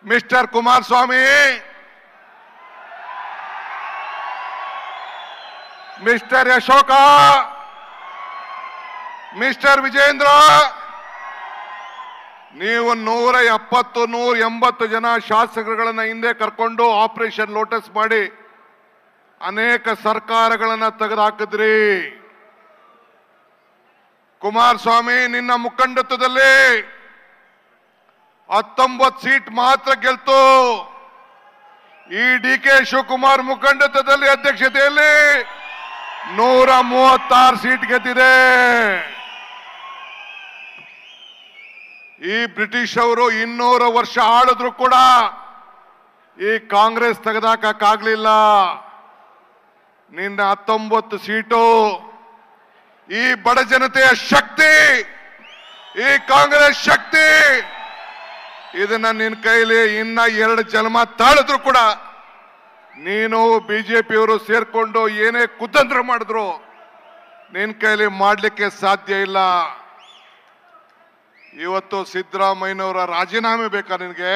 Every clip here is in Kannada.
mister Kumaraswamy mister Ashoka mister Vijayendra ನೀವು ನೂರ ಎಪ್ಪತ್ತು ನೂರ ಎಂಬತ್ತು ಜನ ಶಾಸಕರುಗಳನ್ನ ಹಿಂದೆ ಕರ್ಕೊಂಡು ಆಪರೇಷನ್ ಲೋಟಸ್ ಮಾಡಿ ಅನೇಕ ಸರ್ಕಾರಗಳನ್ನ ತೆಗೆದುಹಾಕಿದ್ರಿ ಕುಮಾರಸ್ವಾಮಿ ನಿನ್ನ ಮುಖಂಡತ್ವದಲ್ಲಿ ಹತ್ತೊಂಬತ್ತು ಸೀಟ್ ಮಾತ್ರ ಗೆಲ್ತು ಈ ಡಿ ಕೆ ಶಿವಕುಮಾರ್ ಮುಖಂಡತ್ವದಲ್ಲಿ ಅಧ್ಯಕ್ಷತೆಯಲ್ಲಿ ನೂರ ಮೂವತ್ತಾರು ಸೀಟ್ ಗೆದ್ದಿದೆ ಈ ಬ್ರಿಟಿಷ್ ಅವರು ಇನ್ನೂರು ವರ್ಷ ಆಳಿದ್ರು ಕೂಡ ಈ ಕಾಂಗ್ರೆಸ್ ತೆಗೆದಾಕಕ್ಕಾಗ್ಲಿಲ್ಲ ನಿನ್ನ ಹತ್ತೊಂಬತ್ತು ಸೀಟು ಈ ಬಡ ಜನತೆಯ ಶಕ್ತಿ ಈ ಕಾಂಗ್ರೆಸ್ ಶಕ್ತಿ ಇದನ್ನ ನಿನ್ನ ಕೈಲಿ ಇನ್ನ ಎರಡು ಜನ್ಮ ತಾಳಿದ್ರು ಕೂಡ ನೀನು ಬಿಜೆಪಿಯವರು ಸೇರ್ಕೊಂಡು ಏನೇ ಕುತಂತ್ರ ಮಾಡಿದ್ರು ನಿನ್ನ ಕೈಲಿ ಮಾಡ್ಲಿಕ್ಕೆ ಸಾಧ್ಯ ಇಲ್ಲ ಇವತ್ತು ಸಿದ್ದರಾಮಯ್ಯನವರ ರಾಜೀನಾಮೆ ಬೇಕಾ ನಿನಗೆ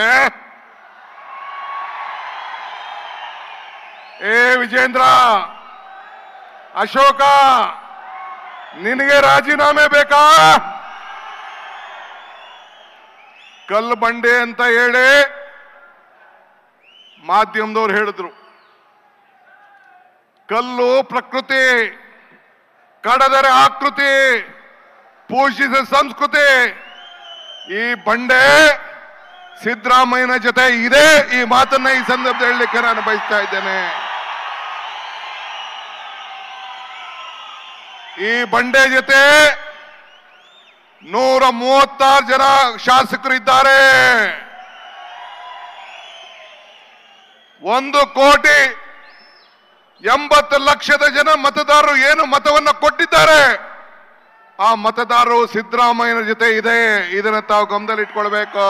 ಏ ವಿಜೇಂದ್ರ ಅಶೋಕ ನಿನಗೆ ರಾಜೀನಾಮೆ ಬೇಕಾ ಕಲ್ಲು ಬಂಡೆ ಅಂತ ಹೇಳಿ ಮಾಧ್ಯಮದವ್ರು ಹೇಳಿದ್ರು ಕಲ್ಲು ಪ್ರಕೃತಿ ಕಡದರೆ ಆಕೃತಿ ಪೂಜಿಸಿದ ಸಂಸ್ಕೃತಿ ಈ ಬಂಡೆ ಸಿದ್ದರಾಮಯ್ಯನ ಜೊತೆ ಇದೆ ಈ ಮಾತನ್ನ ಈ ಸಂದರ್ಭದಲ್ಲಿ ಹೇಳಲಿಕ್ಕೆ ನಾನು ಬಯಸ್ತಾ ಇದ್ದೇನೆ ಈ ಬಂಡೆ ಜೊತೆ ನೂರ ಮೂವತ್ತಾರು ಜನ ಶಾಸಕರು ಇದ್ದಾರೆ ಒಂದು ಕೋಟಿ ಎಂಬತ್ತು ಲಕ್ಷದ ಜನ ಮತದಾರರು ಏನು ಮತವನ್ನ ಕೊಟ್ಟಿದ್ದಾರೆ ಆ ಮತದಾರರು ಸಿದ್ದರಾಮಯ್ಯನ ಜೊತೆ ಇದೆ ಇದನ್ನ ತಾವು ಗಮನದಲ್ಲಿ ಇಟ್ಕೊಳ್ಬೇಕು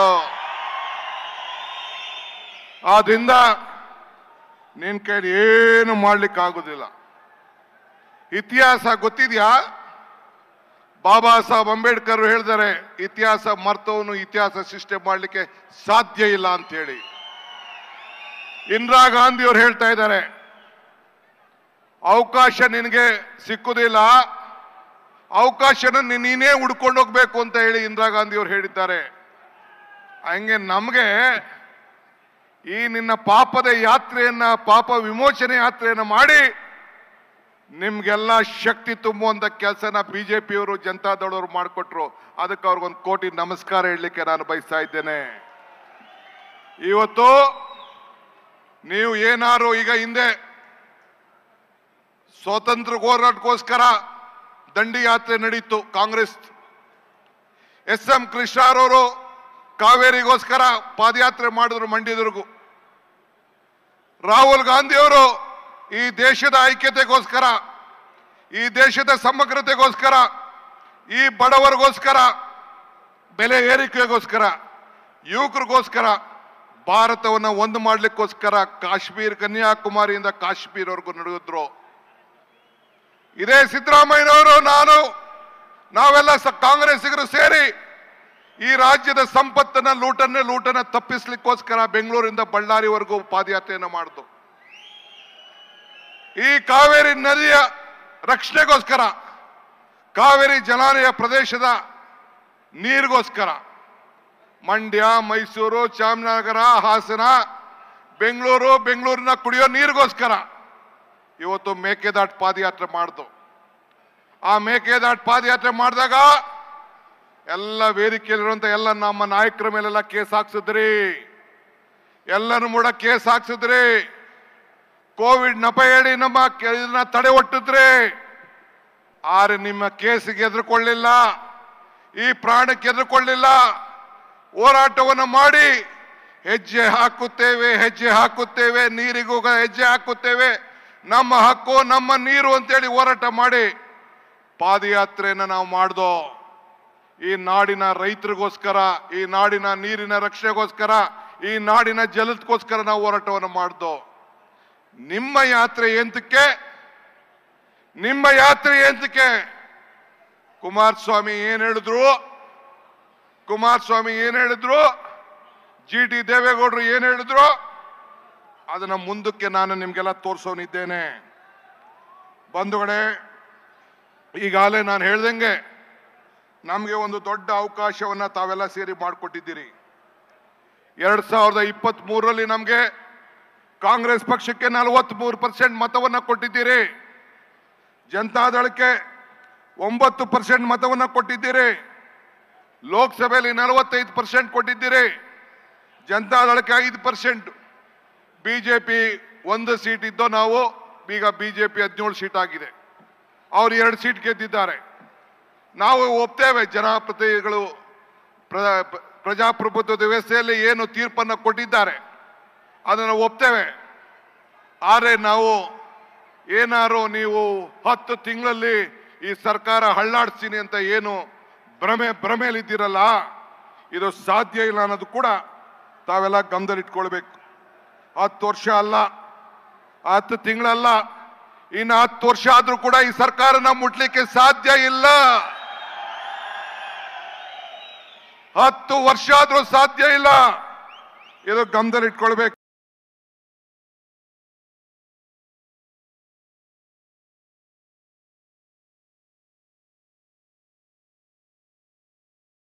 ಆದ್ರಿಂದ ನಿನ್ ಕೈಲಿ ಏನು ಮಾಡ್ಲಿಕ್ಕೆ ಆಗುದಿಲ್ಲ ಇತಿಹಾಸ ಗೊತ್ತಿದ್ಯಾ ಬಾಬಾ ಸಾಹೇಬ್ ಅಂಬೇಡ್ಕರ್ ಹೇಳಿದ್ದಾರೆ ಇತಿಹಾಸ ಮರ್ತವನು ಇತಿಹಾಸ ಸೃಷ್ಟಿ ಮಾಡಲಿಕ್ಕೆ ಸಾಧ್ಯ ಇಲ್ಲ ಅಂತ ಹೇಳಿ ಇಂದಿರಾ ಗಾಂಧಿ ಅವರು ಹೇಳ್ತಾ ಇದ್ದಾರೆ ಅವಕಾಶ ನಿನಗೆ ಸಿಕ್ಕುದಿಲ್ಲ ಅವಕಾಶನ ನೀ- ನೀನೇ ಹುಡ್ಕೊಂಡು ಹೋಗ್ಬೇಕು ಅಂತ ಹೇಳಿ ಇಂದಿರಾ ಗಾಂಧಿ ಅವರು ಹೇಳಿದ್ದಾರೆ ಹಂಗೆ ನಮಗೆ ಈ ನಿನ್ನ ಪಾಪದ ಯಾತ್ರೆಯನ್ನ ಪಾಪ ವಿಮೋಚನೆ ಯಾತ್ರೆಯನ್ನ ಮಾಡಿ ನಿಮ್ಗೆಲ್ಲ ಶಕ್ತಿ ತುಂಬುವಂತ ಕೆಲಸನ ಬಿಜೆಪಿಯವರು ಜನತಾದಳವರು ಮಾಡಿಕೊಟ್ರು ಅದಕ್ಕೆ ಅವ್ರಿಗೊಂದು ಕೋಟಿ ನಮಸ್ಕಾರ ಹೇಳಲಿಕ್ಕೆ ನಾನು ಬಯಸ್ತಾ ಇದ್ದೇನೆ ಇವತ್ತು ನೀವು ಏನಾರು ಈಗ ಹಿಂದೆ ಸ್ವಾತಂತ್ರ್ಯ ಹೋರಾಟಕ್ಕೋಸ್ಕರ ದಂಡಿ ಯಾತ್ರೆ ನಡೀತು ಕಾಂಗ್ರೆಸ್ ಎಸ್ ಎಂ ಕೃಷ್ಣರವರು ಕಾವೇರಿಗೋಸ್ಕರ ಪಾದಯಾತ್ರೆ ಮಾಡಿದ್ರು ಮಂಡ್ಯದವರೆಗೂ ರಾಹುಲ್ ಗಾಂಧಿ ಅವರು ಈ ದೇಶದ ಐಕ್ಯತೆಗೋಸ್ಕರ ಈ ದೇಶದ ಸಮಗ್ರತೆಗೋಸ್ಕರ ಈ ಬಡವರಿಗೋಸ್ಕರ ಬೆಲೆ ಏರಿಕೆಗೋಸ್ಕರ ಯುವಕರಿಗೋಸ್ಕರ ಭಾರತವನ್ನ ಒಂದು ಮಾಡ್ಲಿಕ್ಕೋಸ್ಕರ ಕಾಶ್ಮೀರ್ ಕನ್ಯಾಕುಮಾರಿಯಿಂದ ಕಾಶ್ಮೀರ್ವರೆಗೂ ನಡೆದಿದ್ರು ಇದೇ ಸಿದ್ದರಾಮಯ್ಯನವರು ನಾನು ನಾವೆಲ್ಲ ಸ- ಕಾಂಗ್ರೆಸ್ಸಿಗರು ಸೇರಿ ಈ ರಾಜ್ಯದ ಸಂಪತ್ತನ್ನ ಲೂಟನ್ನ ಲೂಟನ್ನ ತಪ್ಪಿಸ್ಲಿಕ್ಕೋಸ್ಕರ ಬೆಂಗಳೂರಿಂದ ಬಳ್ಳಾರಿವರೆಗೂ ಪಾದಯಾತ್ರೆಯನ್ನು ಮಾಡಿದ್ರು ಈ ಕಾವೇರಿ ನದಿಯ ರಕ್ಷಣೆಗೋಸ್ಕರ ಕಾವೇರಿ ಜಲಾನಯ ಪ್ರದೇಶದ ನೀರಿಗೋಸ್ಕರ ಮಂಡ್ಯ ಮೈಸೂರು ಚಾಮರಾಜನಗರ ಹಾಸನ ಬೆಂಗಳೂರು ಬೆಂಗಳೂರಿನ ಕುಡಿಯೋ ನೀರಿಗೋಸ್ಕರ ಇವತ್ತು ಮೇಕೆದಾಟ್ ಪಾದಯಾತ್ರೆ ಮಾಡ್ದು ಆ ಮೇಕೆದಾಟ್ ಪಾದಯಾತ್ರೆ ಮಾಡಿದಾಗ ಎಲ್ಲ ವೇದಿಕೆಯಲ್ಲಿರುವಂತ ಎಲ್ಲ ನಮ್ಮ ನಾಯಕರ ಮೇಲೆಲ್ಲ ಕೇಸ್ ಹಾಕ್ಸಿದ್ರಿ ಎಲ್ಲರೂ ಕೂಡ ಕೇಸ್ ಹಾಕ್ಸಿದ್ರಿ ಕೋವಿಡ್ ನಪ ಹೇಳಿ ನಮ್ಮ ಕೆ- ಇದನ್ನ ತಡೆ ಒಟ್ಟಿದ್ರಿ ಆದ್ರೆ ನಿಮ್ಮ ಕೇಸಿಗೆ ಎದುರುಕೊಳ್ಳಿಲ್ಲ ಈ ಪ್ರಾಣಕ್ಕೆ ಎದುರುಕೊಳ್ಳಿಲ್ಲ ಹೋರಾಟವನ್ನು ಮಾಡಿ ಹೆಜ್ಜೆ ಹಾಕುತ್ತೇವೆ ಹೆಜ್ಜೆ ಹಾಕುತ್ತೇವೆ ನೀರಿಗೂ ಹೆಜ್ಜೆ ಹಾಕುತ್ತೇವೆ ನಮ್ಮ ಹಕ್ಕು ನಮ್ಮ ನೀರು ಅಂತೇಳಿ ಹೋರಾಟ ಮಾಡಿ ಪಾದಯಾತ್ರೆಯನ್ನು ನಾವು ಮಾಡ್ದೋ ಈ ನಾಡಿನ ರೈತರಿಗೋಸ್ಕರ ಈ ನಾಡಿನ ನೀರಿನ ರಕ್ಷಣೆಗೋಸ್ಕರ ಈ ನಾಡಿನ ಜಲದಗೋಸ್ಕರ ನಾವು ಹೋರಾಟವನ್ನು ಮಾಡ್ದೋ ನಿಮ್ಮ ಯಾತ್ರೆ ಎಂತಕ್ಕೆ ನಿಮ್ಮ ಯಾತ್ರೆ ಎಂತಕ್ಕೆ ಕುಮಾರಸ್ವಾಮಿ ಏನ್ ಹೇಳಿದ್ರು ಕುಮಾರಸ್ವಾಮಿ ಏನ್ ಹೇಳಿದ್ರು ಜಿ ಟಿ ದೇವೇಗೌಡರು ಏನ್ ಹೇಳಿದ್ರು ಅದನ್ನ ಮುಂದಕ್ಕೆ ನಾನು ನಿಮ್ಗೆಲ್ಲ ತೋರಿಸೋನಿದ್ದೇನೆ ಬಂಧುಗಳೇ ಈಗಾಗಲೇ ನಾನು ಹೇಳ್ದಂಗೆ ನಮಗೆ ಒಂದು ದೊಡ್ಡ ಅವಕಾಶವನ್ನ ತಾವೆಲ್ಲ ಸೇರಿ ಮಾಡಿಕೊಟ್ಟಿದ್ದೀರಿ ಎರಡ್ ಸಾವಿರದ ಇಪ್ಪತ್ತ್ ಮೂರರಲ್ಲಿ ನಮಗೆ ಕಾಂಗ್ರೆಸ್ ಪಕ್ಷಕ್ಕೆ ನಲವತ್ಮೂರು ಪರ್ಸೆಂಟ್ ಮತವನ್ನ ಕೊಟ್ಟಿದ್ದೀರಿ ಜನತಾದಳಕ್ಕೆ ಒಂಬತ್ತು ಪರ್ಸೆಂಟ್ ಮತವನ್ನ ಕೊಟ್ಟಿದ್ದೀರಿ ಲೋಕಸಭೆಯಲ್ಲಿ ನಲವತ್ತೈದು ಪರ್ಸೆಂಟ್ ಕೊಟ್ಟಿದ್ದೀರಿ ಜನತಾದಳಕ್ಕೆ ಐದು ಪರ್ಸೆಂಟ್ ಬಿಜೆಪಿ ಒಂದು ಸೀಟ್ ಇದ್ದೋ ನಾವು ಈಗ ಬಿಜೆಪಿ ಹದಿನೇಳು ಸೀಟ್ ಆಗಿದೆ ಅವ್ರು ಎರಡು ಸೀಟ್ ಗೆದ್ದಿದ್ದಾರೆ ನಾವು ಒಪ್ತೇವೆ ಜನಪ್ರತಿನಿಧಿಗಳು ಪ್ರ- ಪ್ರಜಾಪ್ರಭುತ್ವದ ವ್ಯವಸ್ಥೆಯಲ್ಲಿ ಏನು ತೀರ್ಪನ್ನು ಕೊಟ್ಟಿದ್ದಾರೆ ಅದನ್ನು ಒಪ್ತೇವೆ ಆದರೆ ನಾವು ಏನಾರು ನೀವು ಹತ್ತು ತಿಂಗಳಲ್ಲಿ ಈ ಸರ್ಕಾರ ಹಳ್ಳಾಡ್ತೀನಿ ಅಂತ ಏನು ಭ್ರಮೆ ಭ್ರಮೆಯಲ್ಲಿದ್ದೀರಲ್ಲ ಇದು ಸಾಧ್ಯ ಇಲ್ಲ ಅನ್ನೋದು ಕೂಡ ತಾವೆಲ್ಲ ಗಮನದಲ್ಲಿಟ್ಕೊಳ್ಬೇಕು ಹತ್ತು ವರ್ಷ ಅಲ್ಲ ಹತ್ತು ತಿಂಗಳಲ್ಲ ಇನ್ನು ಹತ್ತು ವರ್ಷ ಆದ್ರೂ ಕೂಡ ಈ ಸರ್ಕಾರನ ಮುಟ್ಲಿಕ್ಕೆ ಸಾಧ್ಯ ಇಲ್ಲ ಹತ್ತು ವರ್ಷ ಆದ್ರೂ ಸಾಧ್ಯ ಇಲ್ಲ ಇದು ಗಮನದಲ್ಲಿಟ್ಕೊಳ್ಬೇಕು